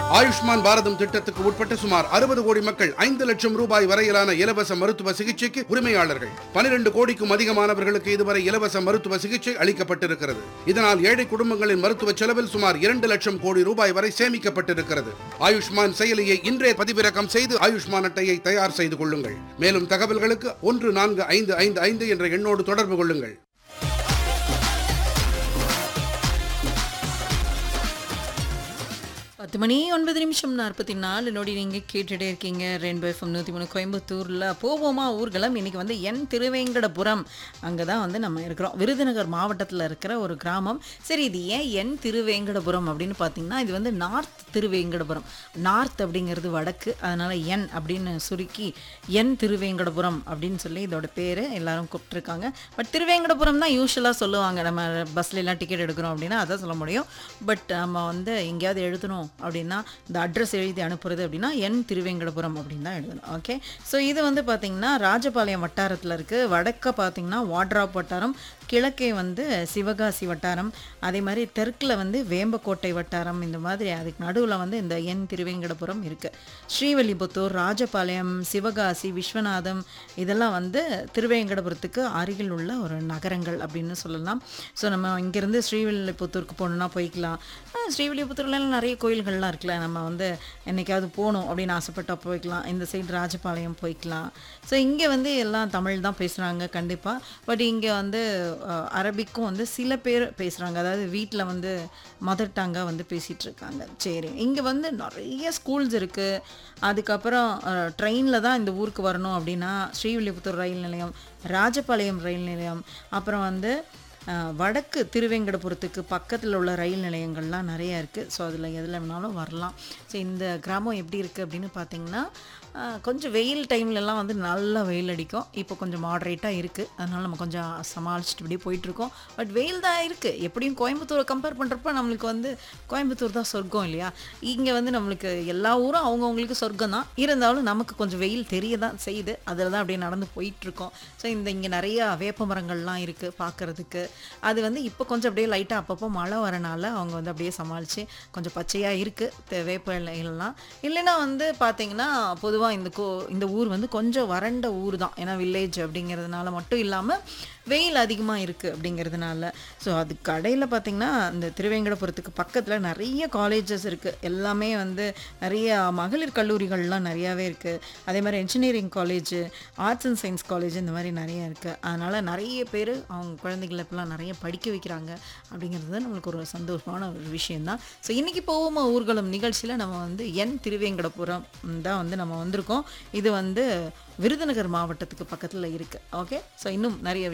ஆயுஷ்மான் பாரதம் திட்டத்துக்கு உட்பட்ட சுமார் அறுபது கோடி மக்கள் ஐந்து லட்சம் ரூபாய் வரையிலான இலவச மருத்துவ சிகிச்சைக்கு உரிமையாளர்கள் பனிரெண்டு கோடிக்கும் அதிகமானவர்களுக்கு இதுவரை இலவச மருத்துவ சிகிச்சை அளிக்கப்பட்டிருக்கிறது இதனால் ஏழை குடும்பங்களின் மருத்துவ செலவில் சுமார் இரண்டு லட்சம் கோடி ரூபாய் வரை சேமிக்கப்பட்டிருக்கிறது ஆயுஷ்மான் செயலியை இன்றே பதிவிறக்கம் செய்து ஆயுஷ்மான் அட்டையை தயார் செய்து கொள்ளுங்கள் மேலும் தகவல்களுக்கு ஒன்று நான்கு ஐந்து ஐந்து ஐந்து என்ற எண்ணோடு தொடர்பு கொள்ளுங்கள் பத்து மணி ஒன்பது நிமிஷம் நாற்பத்தி நாலு நொடி நீங்கள் கேட்டுட்டே இருக்கீங்க ரெயின்போ எஃப்எம் நூற்றி மூணு கோயம்புத்தூரில் போவோமா ஊர்வலம் இன்னைக்கு வந்து என் திருவேங்கடபுரம் அங்கே தான் வந்து நம்ம இருக்கிறோம் விருதுநகர் மாவட்டத்தில் இருக்கிற ஒரு கிராமம் சரி இது ஏன் என் திருவேங்கடபுரம் அப்படின்னு பார்த்தீங்கன்னா இது வந்து நார்த் திருவேங்கடபுரம் நார்த் அப்படிங்கிறது வடக்கு அதனால் என் அப்படின்னு சுருக்கி என் திருவேங்கடபுரம் அப்படின்னு சொல்லி இதோட பேர் எல்லாரும் கூப்பிட்டுருக்காங்க பட் திருவேங்கடபுரம் தான் யூஸ்வலாக சொல்லுவாங்க நம்ம பஸ்ல எல்லாம் டிக்கெட் எடுக்கிறோம் அப்படின்னா அதான் சொல்ல முடியும் பட் நம்ம வந்து எங்கேயாவது எழுதணும் அப்படின்னா இந்த அட்ரஸ் எழுதி அனுப்புறது அப்படின்னா என் திருவேங்கடபுரம் அப்படின்னு தான் எழுதணும் ஓகே ஸோ இது வந்து பார்த்திங்கன்னா ராஜபாளையம் வட்டாரத்தில் இருக்குது வடக்க பார்த்திங்கன்னா வாட்ராப் வட்டாரம் கிழக்கே வந்து சிவகாசி வட்டாரம் அதே மாதிரி தெற்கில் வந்து வேம்பக்கோட்டை வட்டாரம் இந்த மாதிரி அதுக்கு நடுவில் வந்து இந்த என் திருவேங்கடபுரம் இருக்குது ஸ்ரீவல்லிபுத்தூர் ராஜபாளையம் சிவகாசி விஸ்வநாதம் இதெல்லாம் வந்து திருவேங்கடபுரத்துக்கு அருகில் உள்ள ஒரு நகரங்கள் அப்படின்னு சொல்லலாம் ஸோ நம்ம இங்கேருந்து ஸ்ரீவில்லிபுத்தூருக்கு போகணுன்னா போய்க்கலாம் ஆஹ் ஸ்ரீவில்லிபுத்தூர்லாம் நிறைய கோயில்கள்லாம் இருக்குல்ல நம்ம வந்து என்னைக்காவது போகணும் அப்படின்னு ஆசைப்பட்டா போய்க்கலாம் இந்த சைடு ராஜபாளையம் போய்க்கலாம் ஸோ இங்கே வந்து எல்லாம் தமிழ் தான் பேசுகிறாங்க கண்டிப்பாக பட் இங்கே வந்து அஹ், அரபிக்கும் வந்து சில பேர் பேசுகிறாங்க அதாவது வீட்டில் வந்து மதர் டங்காக வந்து பேசிகிட்டு இருக்காங்க சரி இங்கே வந்து நிறைய ஸ்கூல்ஸ் இருக்குது அதுக்கப்புறம் ட்ரெயினில் தான் இந்த ஊருக்கு வரணும் அப்படின்னா ஸ்ரீவில்லிபுத்தூர் ரயில் நிலையம் ராஜபாளையம் ரயில் நிலையம் அப்புறம் வந்து அஹ், வடக்கு திருவேங்கடபுரத்துக்கு பக்கத்தில் உள்ள ரயில் நிலையங்கள்லாம் நிறைய இருக்குது ஸோ அதில் எதில் வேணாலும் வரலாம் ஸோ இந்த கிராமம் எப்படி இருக்குது அப்படின்னு பார்த்தீங்கன்னா அஹ், கொஞ்சம் வெயில் டைம்லலாம் வந்து நல்லா வெயில் அடிக்கும் இப்போ கொஞ்சம் மாடரேட்டாக இருக்குது அதனால் நம்ம கொஞ்சம் சமாளிச்சுட்டு இப்படியே போயிட்டுருக்கோம் பட் வெயில் தான் இருக்குது எப்படியும் கோயம்புத்தூரை கம்பேர் பண்ணுறப்ப நம்மளுக்கு வந்து கோயம்புத்தூர் தான் சொர்க்கம் இல்லையா இங்கே வந்து நம்மளுக்கு எல்லா ஊரும் அவங்கவுங்களுக்கு சொர்க்கம் தான் இருந்தாலும் நமக்கு கொஞ்சம் வெயில் தெரிய தான் செய்யுது அதில் தான் அப்படியே நடந்து போயிட்டுருக்கோம் ஸோ இந்த இங்கே நிறைய வேப்ப மரங்கள்லாம் இருக்குது பார்க்குறதுக்கு அது வந்து இப்போ கொஞ்சம் அப்படியே லைட்டாக அப்பப்போ மழை வரனால அவங்க வந்து அப்படியே சமாளித்து கொஞ்சம் பச்சையாக இருக்குது வேப்ப இலைகள்லாம் இல்லைன்னா வந்து பார்த்தீங்கன்னா பொதுவாக இந்த கோ இந்த ஊர் வந்து கொஞ்சம் வறண்ட ஊர் தான் ஏன்னா வில்லேஜ் அப்படிங்கிறதுனால மட்டும் இல்லாமல் வெயில் அதிகமாக இருக்குது அப்படிங்கிறதுனால ஸோ அது கடையில் பார்த்தீங்கன்னா இந்த திருவேங்கடபுரத்துக்கு பக்கத்தில் நிறைய காலேஜஸ் இருக்குது எல்லாமே வந்து நிறைய மகளிர் கல்லூரிகள்லாம் நிறையாவே இருக்குது அதே மாதிரி engineering college arts and science college இந்த மாதிரி நிறைய இருக்குது அதனால் நிறைய பேர் அவங்க குழந்தைகளை இப்போலாம் நிறைய படிக்க வைக்கிறாங்க அப்படிங்கிறது நம்மளுக்கு ஒரு சந்தோஷமான ஒரு விஷயந்தான் ஸோ இன்றைக்கி போவோமா ஊர்வலம் நிகழ்ச்சியில் நம்ம வந்து என் திருவேங்கடபுரம் தான் வந்து நம்ம வந்திருக்கோம் இது வந்து விருதுநகர் மாவட்டத்துக்கு பக்கத்தில் இருக்குது ஓகே ஸோ இன்னும் நிறைய